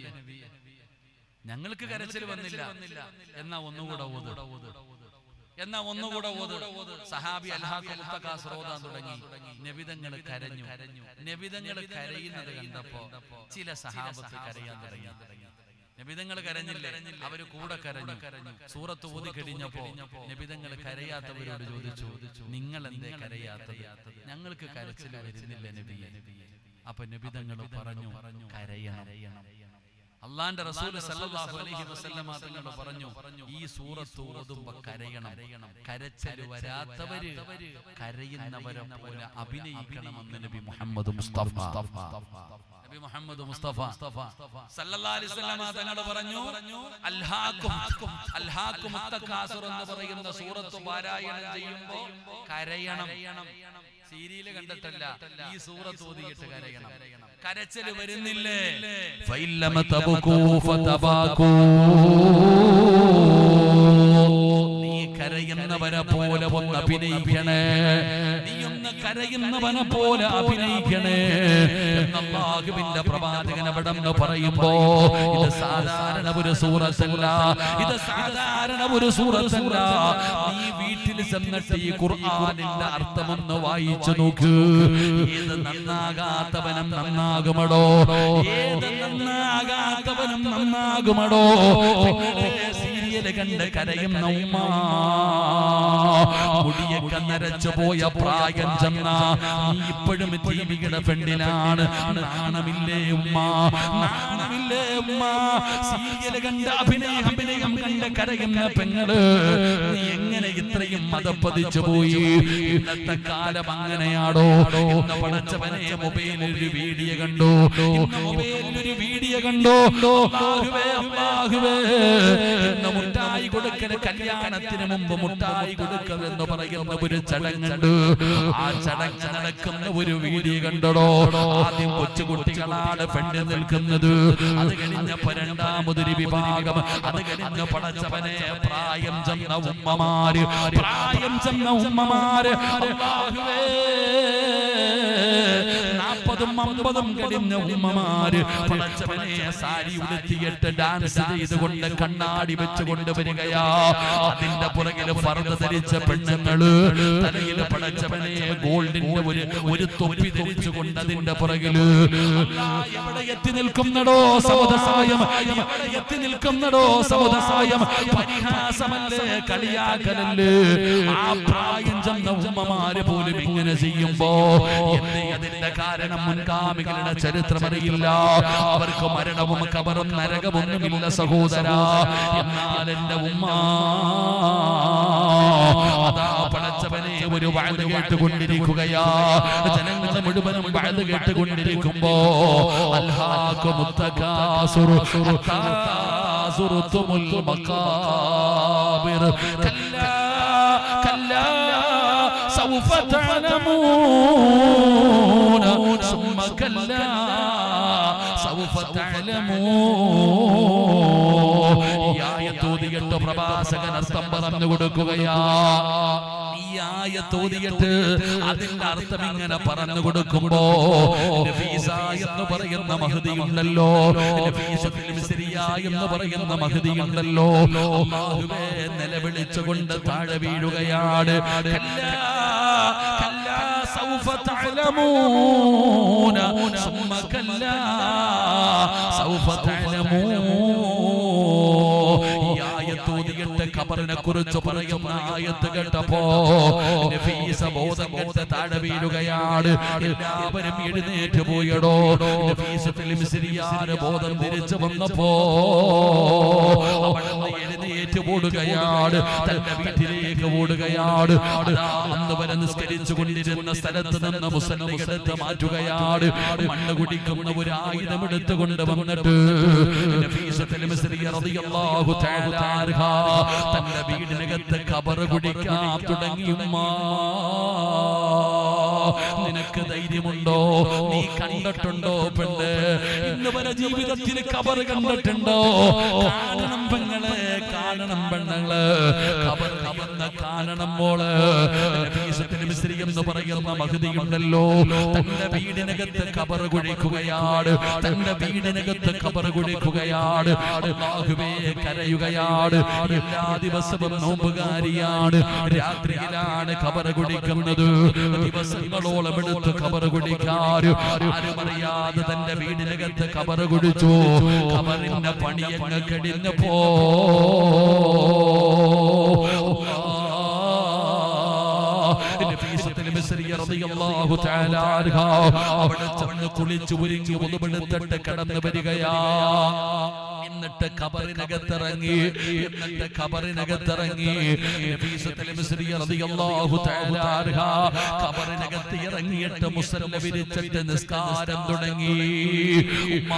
ഞങ്ങൾക്ക് കരച്ചിൽ വന്നില്ല എന്നാ ഒന്നുകൂടെ ഓത് എന്നാ ഒന്നുകൂടെ ഓത് സഹാബി അൽഹാഖാൻ തുടങ്ങി നബിതങ്ങൾ കരഞ്ഞു നബിതങ്ങൾ കരയുന്നത് കണ്ടപ്പോ ചില സഹാബത്ത് കരയാൻ തുടങ്ങി നബിതങ്ങൾ കരഞ്ഞില്ലേ അവര് കൂടെ കരഞ്ഞു സൂറത്ത് ഊതി കഴിഞ്ഞപ്പോ നബിതങ്ങൾ കരയാത്തവരോട് ചോദിച്ചു നിങ്ങൾ എന്തേ കരയാത്തത് ഞങ്ങൾക്ക് കരച്ചിൽ വരുന്നില്ല നബിയെ അപ്പൊ നബിതങ്ങൾ പറഞ്ഞു കരയണം അള്ളാന്റെ റസൂൽ സല്ലല്ലാഹു അലൈഹി വസല്ലമ തങ്ങൾ പറഞ്ഞു ഈ സൂറത്ത് ഓതുമ്പോ കരയണം കരച്ചൽ വരാത്തവര് കരയുന്നവരെ പോലെ അഭിനയിക്കണമെന്ന് നബി മുഹമ്മദ് മുസ്തഫ നബി മുഹമ്മദ് മുസ്തഫ സല്ലല്ലാഹു അലൈഹി വസല്ലമ തങ്ങൾ പറഞ്ഞു അൽഹാക്കും അൽഹാക്കും തകാസുർ എന്ന് പറയുന്ന സൂറത്ത് പാരായണം ചെയ്യുമ്പോൾ കരയണം സീരിയല് കണ്ടിട്ടല്ല ഈ സൂറത്ത് ഓതിയിട്ട് കരയണം കരച്ചല് വരുന്നില്ലേ فإن تبكوا فتباكوا നീ കരയുന്നവനെ പോലെ ഒന്ന് അഭിനയിക്കണേ നീ ഒന്ന് കരയുന്നവനെ പോലെ അഭിനയിക്കണേ എന്നല്ലാഹുവിന്റെ പ്രവാചകൻ അവിടെ നിന്ന് പറയുമ്പോ ഇത് സാധാരണ ഒരു സൂറത്തല്ല ഇത് സാധാരണ ഒരു സൂറത്തല്ല നീ വീട്ടിൽ ചെന്നിട്ട് ഈ ഖുർആനിന്റെ അർത്ഥമൊന്ന് വായിച്ചു നോക്ക് ഏത് നന്നാകാത്തവനും നന്നാകുമടോ ഏത് നന്നാകാത്തവനും നന്നാകുമടോ പെങ്ങളെ സീരിയല് കണ്ട് കരയുന്ന ഉമ്മ മുടിയൊക്കെ നരച്ചു പോയ പ്രായം ചെന്ന നീ ഇപ്പോഴും ഇപ്പോഴും ടിവിയുടെ ഫ്രണ്ടിലാണ് നാണമില്ലേ ഉമ്മ നാണമില്ലേ ഉമ്മ സീരിയൽ കണ്ട അഭിനയ അഭിനയം കണ്ട കരയുന്ന പെങ്ങള് നീ എങ്ങനെ ഇത്രയും മതപ്പതിച്ചു പോയി ഇന്നത്തെ കാലം അങ്ങനെയാണോ ഇന്ന് പടച്ചവനെ മൊബൈലിൽ ഒരു വീഡിയോ കണ്ടു ഇന്ന് മൊബൈലിൽ ഒരു വീഡിയോ കണ്ടു അല്ലാഹുവേ അല്ലാഹുവേ ഇന്ന് മുട്ടായി കൊടുക്കൽ കല്യാണത്തിന് മുമ്പ് മുട്ടായി കൊടുക്കൽ എന്ന് പറയുന്ന ഒരു ചടങ്ങുണ്ട് ആ ചടങ്ങ് നടക്കുന്ന ഒരു വീഡിയോ കണ്ടടോ ആദ്യം കൊച്ചുകുട്ടികളാണ് പെണ്ണ് നിൽക്കുന്നത് അത് കഴിഞ്ഞപ്പോ രണ്ടാമതൊരു വിഭാഗം അത് കഴിഞ്ഞ പടച്ചവനെ പ്രായം ചെന്ന ഉമ്മമാര് പ്രായം ചെന്ന ഉമ്മമാര് അല്ലാഹുവേ നാൽപ്പതും അമ്പതും കഴിഞ്ഞ ഉമ്മമാര് പടച്ചവനെ സാരി ഉടുത്തിയിട്ട് ഡാൻസ് ചെയ്തുകൊണ്ട് കണ്ണാടി വെച്ചുകൊണ്ട് വരികയാ അതിന്റെ പുറകിൽ ഫർദ് ധരിച്ച പെണ്ണുങ്ങള് തലയിൽ പടച്ചവനെ ഗോൾഡിന്റെ ഒരു ഒരു തൊപ്പി ധരിച്ചുകൊണ്ട് അതിന്റെ പുറകില് അല്ലാ, എവിടെ എത്തി നിൽക്കുന്നടോ സമുദായം എവിടെ എത്തി നിൽക്കുന്നടോ സമുദായം പരിഹാസമല്ലേ കളിയാക്കലല്ലേ ആ പ്രായം ചെന്ന ഉമ്മമാര് പോലും ഇങ്ങനെ ചെയ്യുമ്പോ എന്തേ അതിന്റെ കാരണം മുൻഗാമികളുടെ ചരിത്രം അറിയില്ല അവർക്ക് മരണവും കബറും നരകമൊന്നുമില്ല സഹോദര എന്നാൽ എന്റെ ഉമ്മ അതാ പടച്ചവനെ ഒരു വാഴ് കേട്ടുകൊണ്ടിരിക്കുകയാ ജനങ്ങൾ മുഴുവനും വാഴ് കേട്ടുകൊണ്ടിരിക്കുമ്പോ അൽഹാഖുമുത്തകാസുറു ഹത്താ സുറുത്തുമുൽ മഖാബിർ കല്ലാ കല്ലാ سوف تعلمون ثم كلا سوف تعلمون ഈ ആയത്തോതിയിട്ട് പ്രഭാസകൻ അർത്ഥം പറഞ്ഞു കൊടുക്കുകയാ ഈ ആയത്തോതിയിട്ട് അതിന്റെ അർത്ഥം ഇങ്ങനെ പറഞ്ഞു കൊടുക്കുമ്പോ നഫീസ എന്ന് പറയുന്ന മഹതി ഉണ്ടല്ലോ നഫീസത്തുൽ മിസ്രിയ എന്ന് പറയുന്ന മഹതി ഉണ്ടല്ലോ അല്ലാഹുവേ നിലവിളിച്ചുകൊണ്ട് താഴെ വീഴുകയാണ് കല്ലാ കല്ലാ സൗഫ തഅലമൂന ثم كلا سوف تعلمون ഈ ആയത്തോതിയിട്ട് ഖബറിനെ കുറിച്ച് പറയുന്ന ആയത്ത് കേട്ടപ്പോ നഫീസ ബോധം കെട്ട് താഴെ വീഴുകയാണ് എല്ലാവരും എഴുന്നേറ്റ് പോയടോ നഫീസത്തുൽ മിസ്രിയാന് ബോധം തിരിച്ചു വന്നപ്പോ അവിടുന്ന് എഴുന്നേറ്റ് ഓടുകയാണ് തന്റെ വീട്ടിലേക്ക് ഓടുകയാണ് അതാ അന്ന് വരെ നിസ്കരിച്ചു കൊണ്ടിരുന്ന സ്ഥലത്ത് നിന്ന് മുസലം എടുത്ത് മാറ്റുകയാണ് മണ്ണ് കുടിക്കുന്ന ഒരു ആയുധം എടുത്തുകൊണ്ട് വന്നിട്ട് നഫീസത്തുൽ മിസ്രിയ റളിയല്ലാഹു തആല അൻഹ തന്റെ വീടിനകത്ത് കബർ കുടിക്കാൻ തുടങ്ങി ഉമ്മാ നിനക്ക് ധൈര്യമുണ്ടോ നീ കണ്ടിട്ടുണ്ടോ പെണ്ണ് ഇന്ന് വരെ ജീവിതത്തിൽ കബർ കണ്ടിട്ടുണ്ടോ കാണണം പെങ്ങളെ കാണണം പെണ്ണുങ്ങള് കബർ കബർന്ന് കാണണം മോള് നബീസത്തിന് മിസ്രി എന്ന് പറയുന്ന മഹതിയുണ്ടല്ലോ തന്റെ വീടിനകത്ത് കബർ കുഴിക്കുകയാണ് തന്റെ വീടിനകത്ത് കബർ കുഴിക്കുകയാണ് അല്ലാഹുവേ കരയുകയാണ് എല്ലാ ദിവസവും നോമ്പുകാരിയാണ് രാത്രിയിലാണ് കബർ കുടിക്കുന്നത് ദിവസങ്ങളോളം എടുത്ത് കബർ കുടിക്കാറ് ആരും അറിയാതെ തന്റെ വീടിനകത്ത് കബർ കുടിച്ചു കബറിന്റെ പണിയങ്ങ് കടിഞ്ഞപ്പോ നഫീസത്തുൽ മിസ്രിയ റളിയല്ലാഹു തആല അൻഹ അവിടെ ചെന്ന് കുളിച്ചു ഒരുങ്ങി ഒതുപെടുത്തിട്ട് കടന്നു വരികയാ എന്നിട്ട് ഖബറിനകത്തിറങ്ങി എന്നിട്ട് ഖബറിനകത്തിറങ്ങി നഫീസത്തുൽ മിസ്രിയ റളിയല്ലാഹു തആല അൻഹ ഖബറിനകത്ത് ഇറങ്ങിയിട്ട് മുസല്ല വിരിച്ചിട്ട് നിസ്കാരം തുടങ്ങി ഉമ്മാ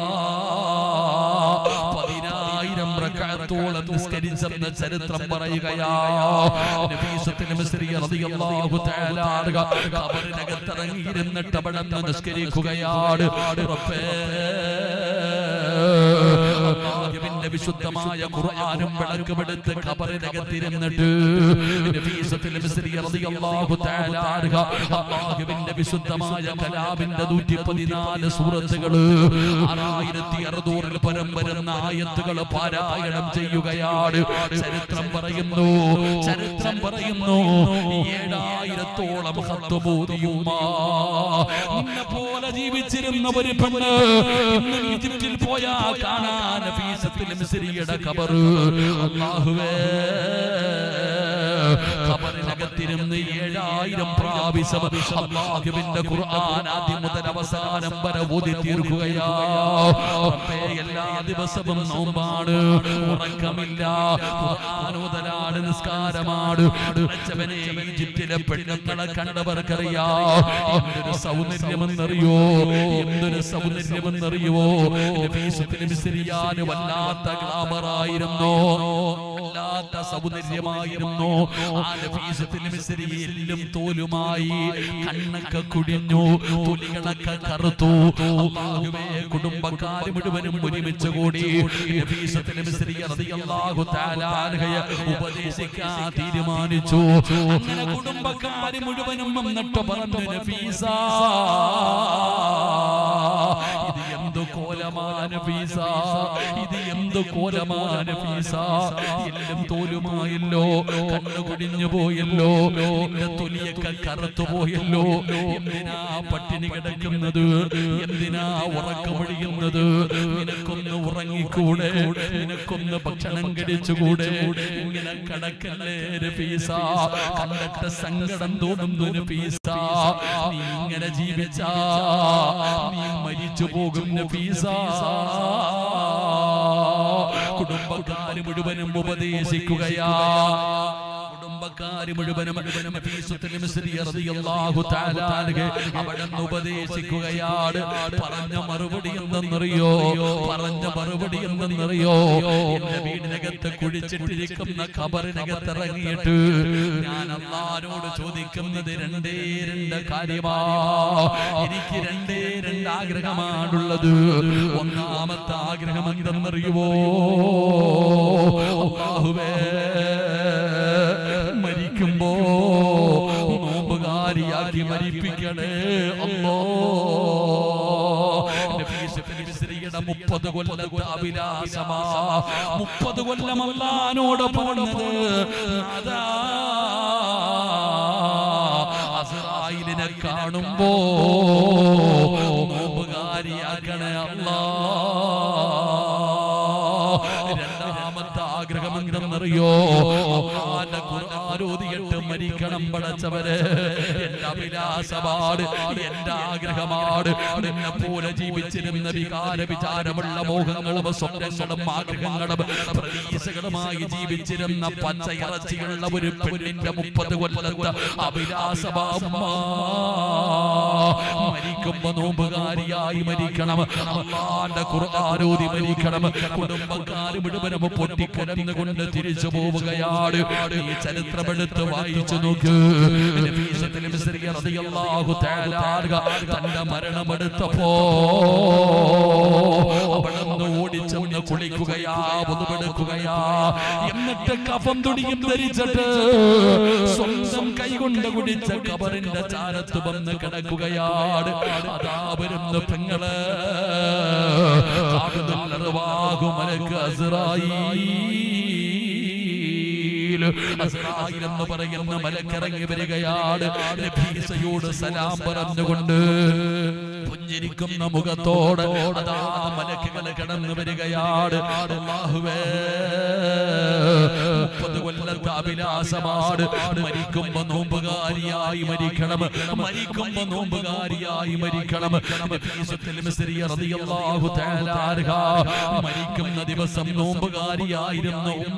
പതിനായിരം റക്അത്തോളം നിസ്കരിച്ചെന്ന് ചരിത്രം പറയുകയാ നബീസത്തുൽ മിസ്രി റളിയല്ലാഹു തആല അൻഹ ഖബറിനകത്ത് ഇറങ്ങിയിരുന്നിട്ട് അവിടെ നിന്ന് നിസ്കരിക്കുകയാണ് റബ്ബേ അല്ലാഹുവിന്റെ വിശുദ്ധമായ ഖുർആനും വിളക്കുമെടുത്ത് ഖബറിനകത്തിരുന്നിട്ട് നബീസത്തുൽ മിസ്രി റളിയല്ലാഹു തആല അൻഹ അല്ലാഹുവിന്റെ വിശുദ്ധമായ കലാമിന്റെ 114 സൂറത്തുകൾ ആറായിരത്തി അറുന്നൂറിൽ പരം വരുന്ന ആയത്തുകൾ പാരായണം ചെയ്യുകയാണ് ചരിത്രം പറയുന്നു ചരിത്രം പറയുന്നു ഏഴായിരത്തോളം ഹത്തുബോധിയുമാ നിന്നെ പോലെ ജീവിച്ചിരുന്ന ഒരു പെണ്ണ് ഇന്ന് ഈജിപ്തിൽ പോയാ കാണാൻ ഫീസത്തിൽ മിസ്രിയുടെ ഖബർ അല്ലാഹുവേ ഖബറിനകത്ത് ലോകത്തിരുന്ന് ഏഴായിരം പ്രാവശ്യം അള്ളാഹുവിന്റെ ഖുർആൻ ആദ്യം മുതൽ അവസാനം വരെ ഓതി തീർക്കുകയാ റബ്ബേ, എല്ലാ ദിവസവും നോമ്പാണ് ഉറക്കമില്ല ഖുർആൻ മുതലാണ് നിസ്കാരമാണ് ഉറച്ചവനെ ഈജിപ്തിലെ പെണ്ണുങ്ങളെ കണ്ടവർക്കറിയാ എന്തൊരു സൗന്ദര്യമെന്നറിയോ എന്തൊരു സൗന്ദര്യമെന്നറിയോ നബീസത്തിന് മിസ്രിയാന് വല്ലാത്ത ഗ്ലാമറായിരുന്നു വല്ലാത്ത സൗന്ദര്യമായിരുന്നു ആ നബീസത്തിന് മിസ്രി എല്ലും തോലുമായി കണ്ണൊക്കെ കുടിഞ്ഞു തൊലികളൊക്കെ കറുത്തു അല്ലാഹുവേ കുടുംബക്കാര് മുഴുവനും ഒരുമിച്ച് കൂടി നബീസത്തിന് മിസ്രി റളിയല്ലാഹു തആല അൻഹയെ ഉപദേശിക്കാൻ തീരുമാനിച്ചു അങ്ങനെ കുടുംബക്കാര് മുഴുവനും വന്നിട്ട് പറഞ്ഞു നബീസ ഇത് എന്ത് കോലമാണ് ഫീസ ഇത് എന്ത് കോലമാണ് ഫീസ എല്ലാം തോലുമായല്ലോ കണ്ണു കുടിഞ്ഞു പോയല്ലോ നിന്റെ തൊലിയൊക്കെ കറുത്തു പോയല്ലോ എന്തിനാ പട്ടിണി കിടക്കുന്നത് എന്തിനാ ഉറക്കമൊഴിയുന്നത് നിനക്കൊന്ന് ഉറങ്ങിക്കൂടെ നിനക്കൊന്ന് ഭക്ഷണം കഴിച്ചുകൂടെ ഇങ്ങനെ കടക്കല്ലേ ഫീസ കണ്ടിട്ട് സങ്കടം തോന്നുന്നു ഫീസ നീ ഇങ്ങനെ ജീവിച്ചാ നീ മരിച്ചു പോകും നഫീസ കുടുംബക്കാര് മുഴുവനും ഉപദേശിക്കുകയാ കുടുംബക്കാര് മുഴുവനും നഫീസത്തുൽ മിസ്രി റളിയല്ലാഹു തആല അൻഹു അവിടുന്ന് ഉപദേശിക്കുകയാണ് പറഞ്ഞ മറുപടി എന്തെന്നറിയോ പറഞ്ഞ മറുപടി എന്തെന്നറിയോ എന്റെ വീടിനകത്ത് കുഴിച്ചിട്ടിരിക്കുന്ന ഖബറിനകത്ത് ഇറങ്ങിയിട്ട് ഞാൻ അള്ളാരോട് ചോദിക്കുന്നത് രണ്ടേ രണ്ട് കാര്യമാ എനിക്ക് രണ്ടേ രണ്ട് ആഗ്രഹമാണുള്ളത് ഒന്നാമത്തെ ആഗ്രഹം എന്തെന്നറിയുവോ അല്ലാഹുവേ മരിക്കുമ്പോ നോമ്പുകാരിയാക്കി മരിപ്പിക്കണേ അല്ലോ മുപ്പത് കൊല്ലത്തെ അഭിലാഷമാ മുപ്പത് കൊല്ലം അല്ലാനോട് പറഞ്ഞത് അതാ അസ്രായിലിനെ കാണുമ്പോ നോമ്പുകാരിയാക്കണേ അല്ലാ രണ്ടാമത്തെ ആഗ്രഹം എന്തെന്നറിയോ അള്ളാന്റെ ഖുർആാനോദിയിട്ട് മരിക്കണം പടച്ചവര് എന്റെ അഭിലാഷമാണ് എന്റെ ആഗ്രഹമാണ് നിന്നെ പോലെ ജീവിച്ചിരുന്ന വികാര വിചാരമുള്ള മോഹങ്ങളും സ്വപ്നങ്ങളും ആഗ്രഹങ്ങളും പ്രതീക്ഷകളുമായി ജീവിച്ചിരുന്ന പച്ചയിറച്ചിയുള്ള ഒരു പെണ്ണിന്റെ മുപ്പത് കൊല്ലത്തെ അഭിലാഷമാമ്മ മരിക്കുമ്പോ നോമ്പുകാരിയായി മരിക്കണം അള്ളാന്റെ ഖുർആാനോദി മരിക്കണം കുടുംബക്കാർ മുഴുവനും പൊട്ടിക്കിടന്നുകൊണ്ട് തിരിച്ചു പോവുകയാണ് ഈ ചരിത്രമെടുത്ത് വായിച്ചു നോക്ക് നബീസത്തുൽ മിസ്രി റളിയല്ലാഹു തആല അൻഹ തന്റെ മരണമെടുത്തപ്പോ അവിടുന്ന് ഓടിച്ചെന്ന് കുളിക്കുകയാ ഒന്നുമെടുക്കുകയാ എന്നിട്ട് കഫം തുണിയും ധരിച്ചിട്ട് സ്വന്തം കൈകൊണ്ട് കുടിച്ച കബറിന്റെ ചാരത്ത് വന്ന് കിടക്കുകയാണ് അതാ വരുന്ന പെങ്ങള് മലക്ക് അസ്രായീൽ അസ്രായീൽ എന്ന് പറയുന്ന മലക്കിറങ്ങി വരികയാണ് നബീസയോട് സലാം പറഞ്ഞുകൊണ്ട് പുഞ്ചിരിക്കുന്ന മുഖത്തോട് അതാ മലക്കുകൾ കടന്നു വരികയാണ് അല്ലാഹുവേ മുപ്പത് കൊല്ലത്തെ അഭിലാഷമാണ് മരിക്കുമ്പോ നോമ്പുകാരിയായി മരിക്കണം മരിക്കുമ്പോ നോമ്പുകാരിയായി മരിക്കണം നബീസത്തുൽ മിസ്രി റളിയല്ലാഹു തആല അൻഹ മരിക്കുന്ന ദിവസം നോമ്പുകാരിയായിരുന്ന ഉമ്മ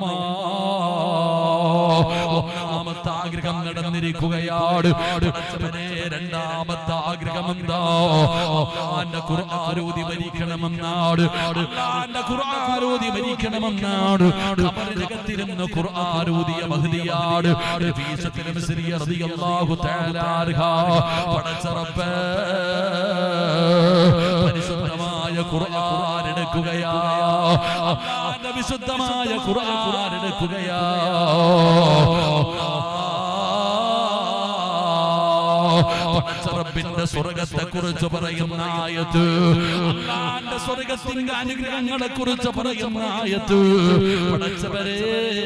ഒന്നാമത്തെ ആഗ്രഹം നടന്നിരിക്കുകയാണ് പടച്ചവനെ രണ്ടാമത്തെ ആഗ്രഹം എന്താ അള്ളാന്റെ ഖുർആാനോദി മരിക്കണമെന്നാണ് അള്ളാന്റെ ഖുർആാനോദി മരിക്കണമെന്നാണ് ഖബറിനകത്തിരുന്ന് ഖുർആാനോദിയ മഹദിയാണ് നബീസത്തുൽ മിസ്രി റളിയല്ലാഹു തആല അൻഹ പടച്ച റബ്ബേ പരിശുദ്ധമായ ഖുർആൻ എടുക്കുകയാ അള്ളാന്റെ വിശുദ്ധമായ ഖുർആൻ എടുക്കുകയാ പടച്ചറബിന്റെ സ്വർഗത്തെ കുറിച്ച് പറയുന്ന ആയത്ത് അള്ളാന്റെ സ്വർഗത്തിന്റെ അനുഗ്രഹങ്ങളെ കുറിച്ച് പറയുന്ന ആയത്ത് പടച്ചവരെ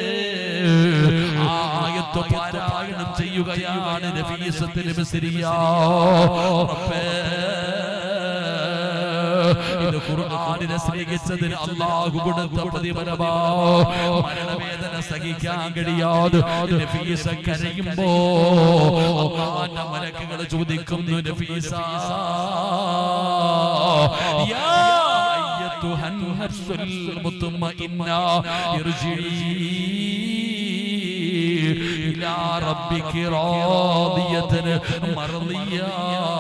ആ ആയത്ത് പാരായണം ചെയ്യുകയാണ് നബീസത്തിൽ മിസ്രിയ റബ്ബേ ഇത് ഖുർആനിനെ സ്നേഹിച്ചതിന് അള്ളാഹു കൊടുത്ത പ്രതിഫലമാ മരണവേദന സഹിക്കാൻ കഴിയാതെ നഫീസ കരയുമ്പോ അള്ളാന്റെ മലക്കുകൾ ചോദിക്കുന്നു നഫീസ യാ അയ്യത്തുഹൻ നഫ്സുൽ മുത്മഇന്ന ഇർജിഇ إلى ربك راضية مرضية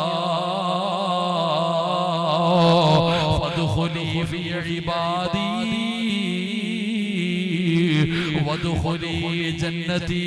فادخلي في عبادي وادخلي جنتي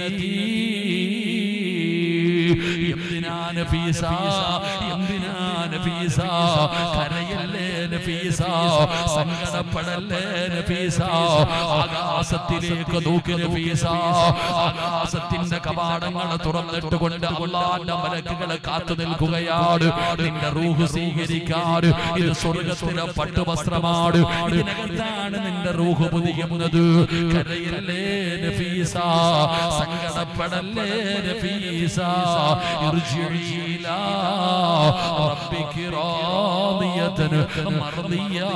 എന്തിനാ നഫീസ എന്തിനാ നഫീസ കരയല്ലേ നഫീസ സങ്കടപ്പെടല്ലേ നഫീസ ആകാശത്തിലേക്ക് നോക്കി നഫീസ ആകാശത്തിന്റെ കവാടങ്ങൾ തുറന്നിട്ട് കൊണ്ട് അള്ളാന്റെ മലക്കുകളെ കാത്തു നിൽക്കുകയാണ് നിന്റെ റൂഹ് സ്വീകരിക്കാൻ ഇത് സ്വർഗത്തിലെ പട്ടുവസ്ത്രമാണ് ഇതിനകത്താണ് നിന്റെ റൂഹ് പുതിയുന്നത് കരയല്ലേ നഫീസ സങ്കടപ്പെടല്ലേ നഫീസ ارجعي إلى ربك راضية مرضية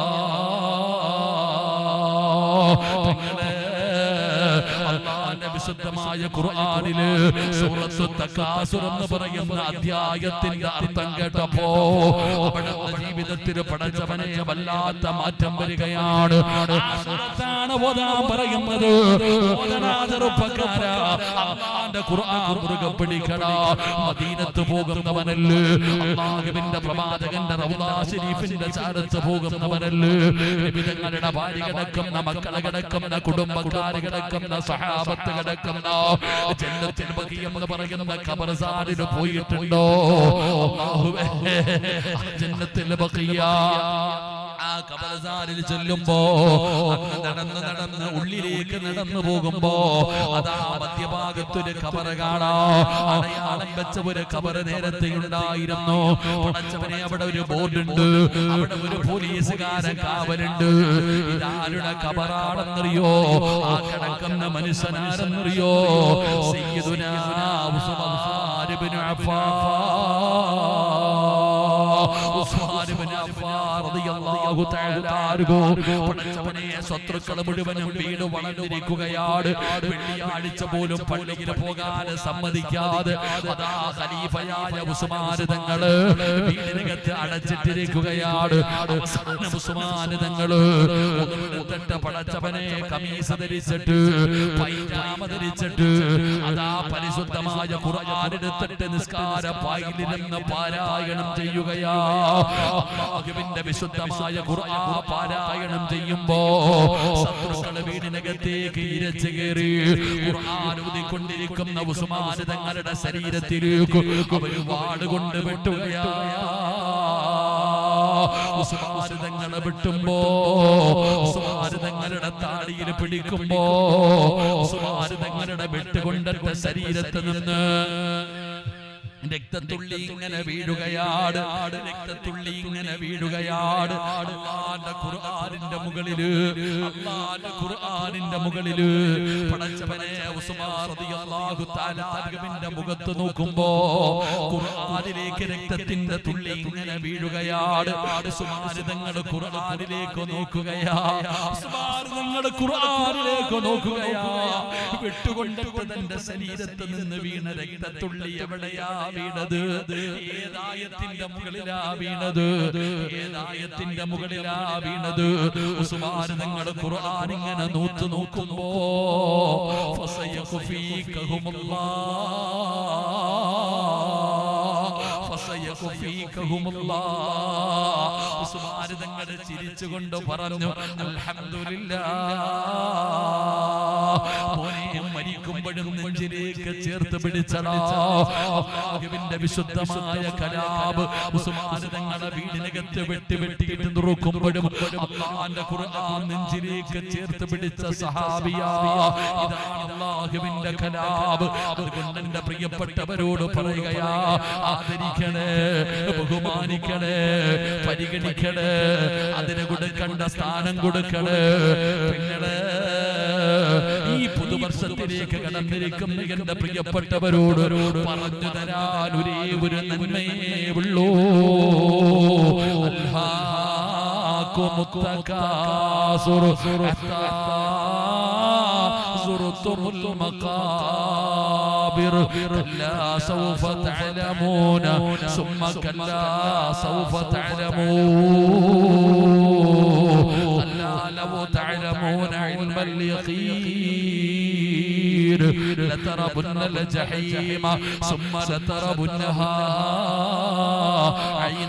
അള്ളാന്റെ വിശുദ്ധമായ ഖുർആനില് സൂറത്തു തക്കാസുർ എന്ന് പറയുന്ന അധ്യായത്തിന്റെ അർത്ഥം കേട്ടപ്പോ അവിടുത്തെ ജീവിതത്തിൽ പടച്ചവനെ വല്ലാത്ത മാറ്റം വരികയാണ് ആ സൂറത്താണ് ഓതാൻ പറയുന്നത് ഓതനാ ചെറുപ്പക്കാരാ അള്ളാന്റെ ഖുർആൻ മുറുകെ പിടിക്കടാ മദീനത്ത് പോകുന്നവനല്ലേ അള്ളാഹുവിന്റെ പ്രവാചകന്റെ റൗദാ ശരീഫിന്റെ ചാരത്ത് പോകുന്നവനല്ലേ വിധങ്ങളുടെ ഭാര്യ കിടക്കുന്ന മക്കളെ കിടക്കുന്ന കുടുംബക്കാര് കിടക്കുന്ന സഹാബത്ത് കിടക്കുന്ന ജന്നത്തിൽ ബഖി എന്ന് പറയുന്ന ഖബർസാരിന് പോയിട്ടുണ്ടോ അല്ലാഹുവേ ജന്നത്തിൽ ബഖിയ ആ കബലസാരിൽ ചെല്ലുമ്പോ അങ്ങ് നടന്ന് നടന്ന് ഉള്ളിലേക്ക് നടന്നു പോകുമ്പോ അതാ മധ്യഭാഗത്തൊരു കബറ് കാണാ അടയാളം വെച്ച ഒരു കബറ് നേരത്തെ ഉണ്ടായിരുന്നു പടച്ചവനെ അവിടെ ഒരു ബോർഡുണ്ട് അവിടെ ഒരു പോലീസുകാരൻ കാവലുണ്ട് ഇതാരുടെ കബറാണെന്നറിയോ ആ കിടക്കുന്ന മനുഷ്യനാരെന്നറിയോ സയ്യിദുനാ ഉസ്മാൻ ഇബ്നു അഫ്ഫാൻ ഉസ്മാൻ ഇബ്നു അഫ്ഫാൻ റളിയല്ലാഹു തആല അൻഹു പടച്ചവനെ ശത്രുക്കൾ മുഴുവനും വീട് വളർന്നിരിക്കുകയാണ് വെള്ളിയാഴ്ച പോലും പള്ളിയിൽ പോകാൻ സമ്മതിക്കാതെ അതാ ഖലീഫയായ ഉസ്മാൻ തങ്ങള് വീടിനകത്ത് അടച്ചിട്ടിരിക്കുകയാണ് അവസാനം ഉസ്മാൻ തങ്ങള് ഒന്നുകൊടുത്തിട്ട പടച്ചവനെ കമീസ് ധരിച്ചിട്ട് പൈജാമ ധരിച്ചിട്ട് അതാ പരിശുദ്ധമായ ഖുർആാനെടുത്തിട്ട് നിസ്കാര പായിലിരുന്ന് പാരായണം ചെയ്യുകയാ അള്ളാഹുവിന്റെ വിശുദ്ധമായ ഖുർആൻ പാരായണം ചെയ്യുമ്പോ ശത്രുക്കള് വീടിനകത്തേക്ക് ഇരച്ചു കയറി ഖുർആൻ ഊതിക്കൊണ്ടിരിക്കുന്ന ഉസ്മാൻ തങ്ങളുടെ ശരീരത്തിലേക്ക് അവര് വാടുകൊണ്ട് വെട്ടുകയാ ഉസ്മാരിതങ്ങളെ വിട്ടുമ്പോ ഉസ്മാരിതങ്ങളുടെ താടിയിൽ പിടിക്കുമ്പോ ഉസ്മാരിതങ്ങളുടെ വിട്ടുകൊണ്ടിട്ട ശരീരത്ത് നിന്ന് രക്തത്തുള്ളി ഇങ്ങനെ വീഴുകയാണ് രക്തത്തുള്ളി ഇങ്ങനെ വീഴുകയാണ് അള്ളാന്റെ ഖുർആനിന്റെ മുകളില് അള്ളാന്റെ ഖുർആനിന്റെ മുകളില് പടച്ചവനെ ഉസ്മാൻ റളിയല്ലാഹു തആല അൻഹുവിന്റെ മുഖത്ത് നോക്കുമ്പോ ഖുർആനിലേക്ക് രക്തത്തിന്റെ തുള്ളി ഇങ്ങനെ വീഴുകയാണ് സുമാരിതങ്ങൾ ഖുർആനിലേക്ക് നോക്കുകയാ സുമാരിതങ്ങൾ ഖുർആനിലേക്ക് നോക്കുകയാ വിട്ടുകൊണ്ടിട്ട് തന്റെ ശരീരത്ത് നിന്ന് വീണ രക്തത്തുള്ളി എവിടെയാ വീണത് ഏതായത്തിന്റെ മുകളിലാ വീണത് ഏതായത്തിന്റെ മുകളിലാ വീണത് ഉസ്മാൻ നിങ്ങൾ ഖുർആൻ ഇങ്ങനെ നൂത്ത് നോക്കുമ്പോ ഉസ്മാരിതങ്ങളെ ചിരിച്ചുകൊണ്ട് പറഞ്ഞു അൽഹംദുലില്ലാ മോനെ മരിക്കുമ്പോഴും നെഞ്ചിലേക്ക് ചേർത്ത് പിടിച്ചടാ അള്ളാഹുവിന്റെ വിശുദ്ധമായ കലാബ് ഉസ്മാനിതങ്ങളുടെ വീടിനകത്ത് വെട്ടി വെട്ടിയിട്ട് നുറുക്കുമ്പോഴും അള്ളാന്റെ ഖുർആൻ നെഞ്ചിലേക്ക് ചേർത്ത് പിടിച്ച സഹാബിയാ ഇതാണ് അള്ളാഹുവിന്റെ കലാബ് അതുകൊണ്ട് എന്റെ പ്രിയപ്പെട്ടവരോട് പറയുകയാ ആദരിക്കണേ ബഹുമാനിക്കണേ പരിഗണിക്കണേ അതിന് കൊടുക്കേണ്ട സ്ഥാനം കൊടുക്കണേ പിന്നീട് ഈ പുതുവർഷത്തിലേക്ക് കടന്നിരിക്കുന്ന എന്റെ പ്രിയപ്പെട്ടവരോട് പറഞ്ഞു തരാൻ ഒരേ ഒരു നന്മയേ ഉള്ളൂ അൽഹാ ألهاكم التكاثر حتى زرتم المقابر كلا سوف تعلمون ثم كلا سوف تعلمون كلا لو تعلمون علم اليقين لتربن الجحيم ثم لتربنها عين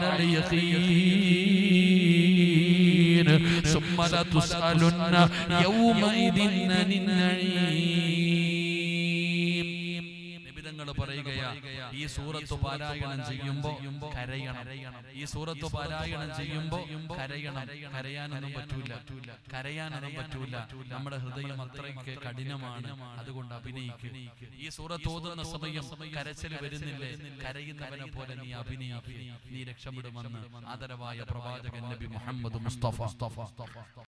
اليقين ثم لتسألن يومئذ عن النعيم നിബിധങ്ങൾ പറയുകയാ ഈ സൂറത്ത് പാരായണം ചെയ്യുമ്പോ കരയണം ഈ സൂറത്ത് പാരായണം ചെയ്യുമ്പോ കരയണം കരയാനൊന്നും പറ്റൂല കരയാനൊന്നും പറ്റൂല നമ്മുടെ ഹൃദയം അത്രയ്ക്ക് കഠിനമാണ് അതുകൊണ്ട് അഭിനയിക്കും ഈ സൂറത്ത് ഓതുന്ന സമയം കരച്ചിൽ വരുന്നില്ലേ കരയുന്നവനെ പോലെ നീ അഭിനയിക്കുക നീ രക്ഷപ്പെടുമെന്ന് ആദരവായ പ്രവാചകൻ നബി മുഹമ്മദ് മുസ്തഫ